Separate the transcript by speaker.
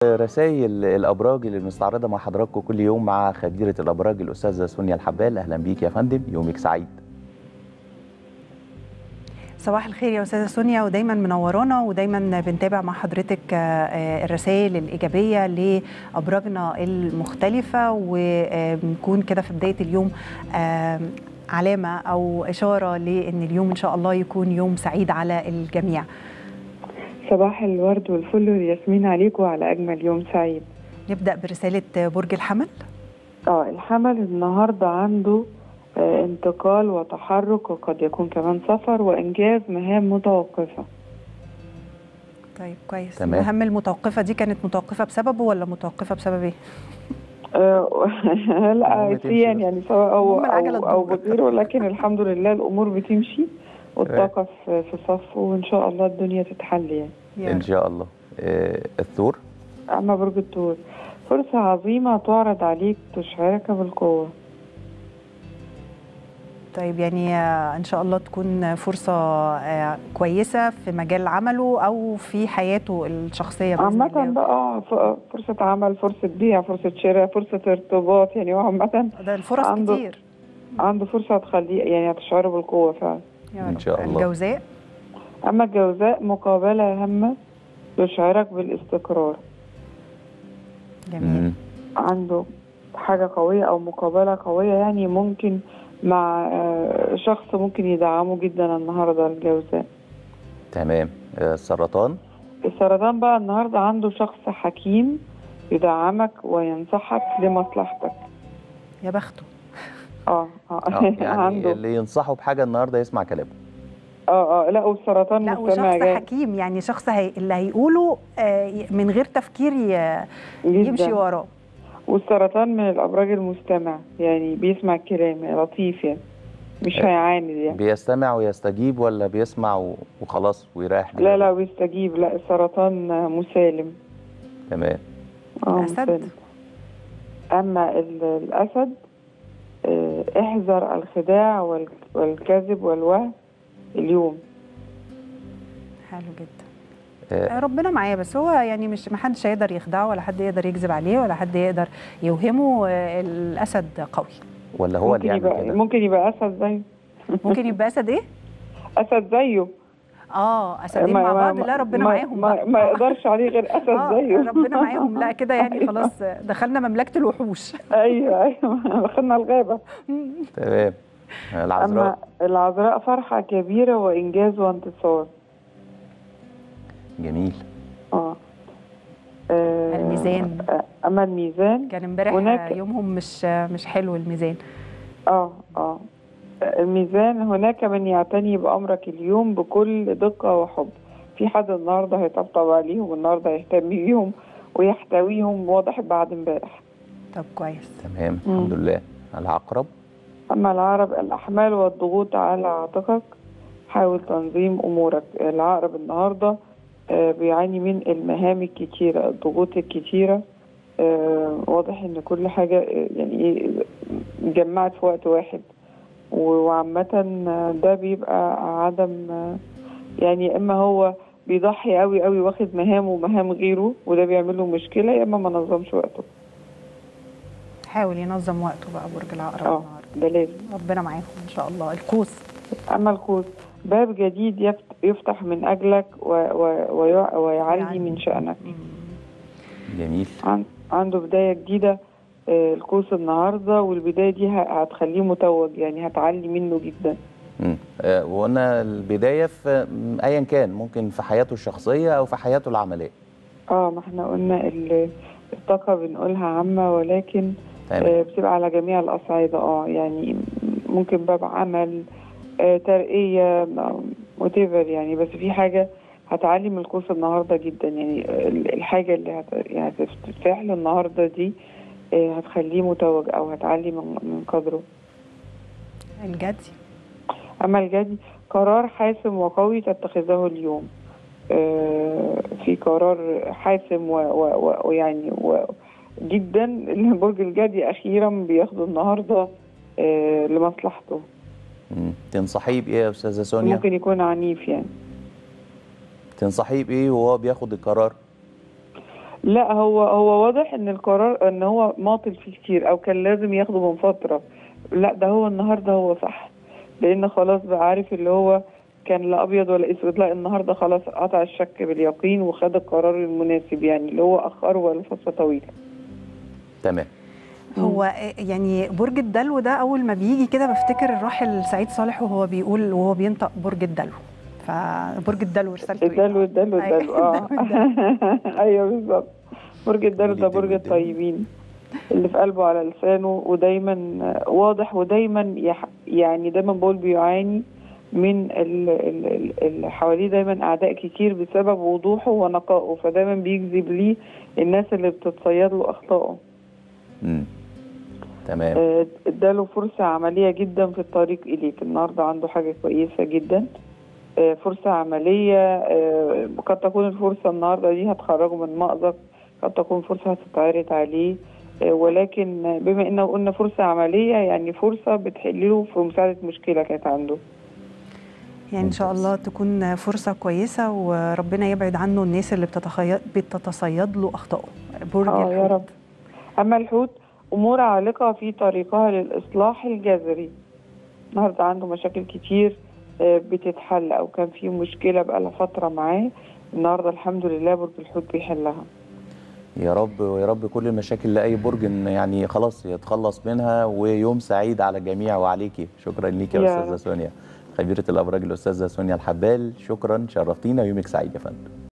Speaker 1: رسائل الابراج اللي بنستعرضها مع حضراتكم كل يوم مع خبيره الابراج الاستاذه سونيا الحبال اهلا بيك يا فندم يومك سعيد
Speaker 2: صباح الخير يا استاذه سونيا ودايما منورانا ودايما بنتابع مع حضرتك الرسائل الايجابيه لابراجنا المختلفه وبنكون كده في بدايه اليوم علامه او اشاره لان اليوم ان شاء الله يكون يوم سعيد على الجميع
Speaker 3: صباح الورد والفل والياسمين عليكم وعلى اجمل يوم سعيد
Speaker 2: نبدا برساله برج الحمل
Speaker 3: اه الحمل النهارده عنده آه انتقال وتحرك وقد يكون كمان سفر وانجاز مهام متوقفه
Speaker 2: طيب كويس
Speaker 1: تمام.
Speaker 2: المهام المتوقفه دي كانت متوقفه بسببه ولا متوقفه بسبب ايه
Speaker 3: آه لا
Speaker 1: المهم تمشي
Speaker 3: سيان
Speaker 1: بس.
Speaker 3: يعني سواء او
Speaker 2: المهم العجلة
Speaker 3: او, أو
Speaker 2: تدور.
Speaker 3: بغيره ولكن الحمد لله الامور بتمشي والطاقه في في صف وان شاء الله الدنيا تتحل يعني
Speaker 2: يا
Speaker 1: ان
Speaker 2: رب.
Speaker 1: شاء الله آه، الثور
Speaker 3: اما برج الثور فرصه عظيمه تعرض عليك تشعرك بالقوه
Speaker 2: طيب يعني آه، ان شاء الله تكون فرصه آه، كويسه في مجال عمله او في حياته الشخصيه باذن
Speaker 3: عامة
Speaker 2: الله
Speaker 3: بقى ف- فرصة عمل فرصة بيع فرصة شراء فرصة ارتباط يعني هو عامة
Speaker 2: ده الفرص
Speaker 3: عنده-
Speaker 2: كتير
Speaker 3: عنده فرصة هتخليه يعني هتشعره بالقوة فعلا
Speaker 2: يا
Speaker 1: إن
Speaker 2: رب.
Speaker 1: شاء الله.
Speaker 2: الجوزاء
Speaker 3: أما الجوزاء مقابلة هامة تشعرك بالاستقرار
Speaker 2: جميل
Speaker 1: مم.
Speaker 3: عنده حاجة قوية أو مقابلة قوية يعني ممكن مع آه، شخص ممكن يدعمه جدا النهاردة الجوزاء
Speaker 1: تمام آه، السرطان
Speaker 3: السرطان بقى النهاردة عنده شخص حكيم يدعمك وينصحك لمصلحتك
Speaker 2: يا بخته
Speaker 3: اه اه
Speaker 1: آه، يعني
Speaker 3: عنده
Speaker 1: اللي ينصحه بحاجه النهارده يسمع كلامه
Speaker 3: اه اه لا والسرطان
Speaker 2: لا
Speaker 3: مستمع
Speaker 2: وشخص
Speaker 3: جاي
Speaker 2: حكيم يعني شخص هي... اللي هيقوله آه، ي- من غير تفكير ي... يمشي
Speaker 3: جدا
Speaker 2: وراه
Speaker 3: والسرطان من الابراج المستمع يعني بيسمع الكلام يعني لطيف يعني مش
Speaker 1: آه.
Speaker 3: هيعاند يعني
Speaker 1: بيستمع ويستجيب ولا بيسمع و- وخلاص ويريح
Speaker 3: لا
Speaker 1: دماغه؟
Speaker 3: لا بيستجيب لا السرطان مسالم
Speaker 1: تمام
Speaker 3: اه
Speaker 2: الأسد؟
Speaker 3: مسالم اما ال- الاسد آه، احذر الخداع وال- والكذب والوهم اليوم
Speaker 2: حلو جدا
Speaker 1: آه،
Speaker 2: آه، ربنا معاه بس هو يعني مش ما حدش هيقدر يخدعه ولا حد يقدر يكذب عليه ولا حد يقدر يوهمه آه، الاسد قوي
Speaker 1: ولا هو اللي
Speaker 3: ممكن
Speaker 1: يعمل
Speaker 3: يبقى
Speaker 1: كده
Speaker 3: ممكن يبقى اسد زيه
Speaker 2: ممكن يبقى اسد ايه
Speaker 3: اسد زيه
Speaker 2: اه اسدين مع بعض لا ربنا
Speaker 3: ما
Speaker 2: معاهم
Speaker 3: ما,
Speaker 2: بقى.
Speaker 3: ما يقدرش عليه غير اسد
Speaker 2: آه
Speaker 3: زيه
Speaker 2: ربنا معاهم لا كده يعني
Speaker 3: أيوة.
Speaker 2: خلاص دخلنا مملكه الوحوش
Speaker 3: ايوه ايوه دخلنا الغابه
Speaker 1: تمام آه، العذراء
Speaker 3: اما العذراء فرحه كبيره وانجاز وانتصار
Speaker 2: الميزان
Speaker 1: جميل
Speaker 3: آه،
Speaker 2: الميزان.
Speaker 3: آه، اما الميزان
Speaker 2: كان امبارح
Speaker 3: هناك-
Speaker 2: يومهم مش مش حلو الميزان
Speaker 3: اه اه الميزان هناك من يعتني بامرك اليوم بكل دقه وحب في حد النهارده هيطبطب عليهم والنهارده هيهتم بيهم ويحتويهم واضح بعد امبارح
Speaker 2: طب كويس
Speaker 1: تمام الحمد لله العقرب
Speaker 3: أما العرب الأحمال والضغوط على عاتقك حاول تنظيم أمورك العقرب النهاردة آه، بيعاني من المهام الكتيرة الضغوط الكتيرة آه، واضح إن كل حاجة آه، يعني إيه اتجمعت في وقت واحد وعامة آه، ده بيبقى عدم آه، يعني يا إما هو بيضحي قوي قوي واخد مهام ومهام غيره وده بيعمل له مشكلة يا إما ما نظمش وقته
Speaker 2: حاول ينظم وقته بقى برج العقرب
Speaker 3: اه
Speaker 2: النهارده
Speaker 3: ده لازم
Speaker 2: ربنا معاهم ان شاء الله القوس
Speaker 3: أما القوس باب جديد يفت- يفتح من أجلك و و ويع- ويعلي
Speaker 2: يعني.
Speaker 3: من شأنك
Speaker 1: جميل
Speaker 3: عن عنده بداية جديدة آه، القوس النهاردة والبداية دي ه- هتخليه متوج يعني هتعلي منه جدا
Speaker 1: مم. آه، وقلنا البدايه في م، ايا كان ممكن في حياته الشخصيه او في حياته العمليه
Speaker 3: اه ما احنا قلنا ال- الطاقة بنقولها عامة ولكن
Speaker 1: تمام
Speaker 3: آه، بتبقى على جميع الأصعدة اه يعني ممكن باب عمل آه، ترقية وات يعني بس في حاجة هتعلي من القوس النهاردة جدا يعني ال- الحاجة اللي هت... يعني هتفتح له النهاردة دي آه، هتخليه متوج أو هتعلي من, من قدره
Speaker 2: الجدي
Speaker 3: أما الجدي قرار حاسم وقوي تتخذه اليوم آه، في قرار حاسم و- و- و- ويعني و- جدا اللي برج الجدي أخيرا بياخده النهاردة آه، لمصلحته
Speaker 1: مم. تنصحيه بايه يا استاذه سونيا
Speaker 3: ممكن يكون عنيف يعني
Speaker 1: تنصحيه بايه وهو بياخد القرار
Speaker 3: لا هو هو واضح ان القرار ان هو ماطل فيه كتير او كان لازم ياخده من فتره لا ده هو النهارده هو صح لان خلاص بقى عارف اللي هو كان لا ابيض ولا اسود لا النهارده خلاص قطع الشك باليقين وخد القرار المناسب يعني اللي هو اخره ولا فتره طويله
Speaker 1: تمام
Speaker 2: هو يعني برج الدلو ده اول ما بيجي كده بفتكر الراحل سعيد صالح وهو بيقول وهو بينطق برج الدلو فبرج الدلو رسالته إيه؟
Speaker 3: الدلو الدلو
Speaker 2: أيوة.
Speaker 3: الدلو اه ايوه بالظبط برج الدلو ده
Speaker 1: برج
Speaker 3: برج
Speaker 1: الدلو.
Speaker 3: الطيبين اللي في قلبه على لسانه ودايما واضح ودايما يح- يعني دايما بقول بيعاني من ال- ال- ال- اللي حواليه دايما اعداء كتير بسبب وضوحه ونقائه فدايما بيجذب ليه الناس اللي بتتصيد له اخطائه
Speaker 1: مم. تمام
Speaker 3: آه، اداله فرصة عملية جدا في الطريق إليك النهاردة عنده حاجة كويسة جدا آه، فرصة عملية آه، قد تكون الفرصة النهاردة دي هتخرجه من مأزق قد تكون فرصة هتتعرض عليه آه، ولكن بما إنه قلنا فرصة عملية يعني فرصة بتحله في مساعدة مشكلة كانت عنده
Speaker 2: يعني ان شاء
Speaker 1: ممتاز.
Speaker 2: الله تكون فرصه كويسه وربنا يبعد عنه الناس اللي بتتخيط بتتصيد له اخطائه برج
Speaker 3: اه يا
Speaker 2: الحوت.
Speaker 3: رب أما الحوت أمور عالقة في طريقها للإصلاح الجذري النهاردة عنده مشاكل كتير آه، بتتحل أو كان في مشكلة بقالها فترة معاه النهاردة الحمد لله برج الحوت بيحلها
Speaker 1: يا رب ويا رب كل المشاكل لاي برج إن يعني خلاص يتخلص منها ويوم سعيد على الجميع وعليكي شكرا ليك يا
Speaker 3: يا
Speaker 1: استاذه
Speaker 3: رب.
Speaker 1: سونيا خبيره الابراج الاستاذه سونيا الحبال شكرا شرفتينا ويومك سعيد يا فندم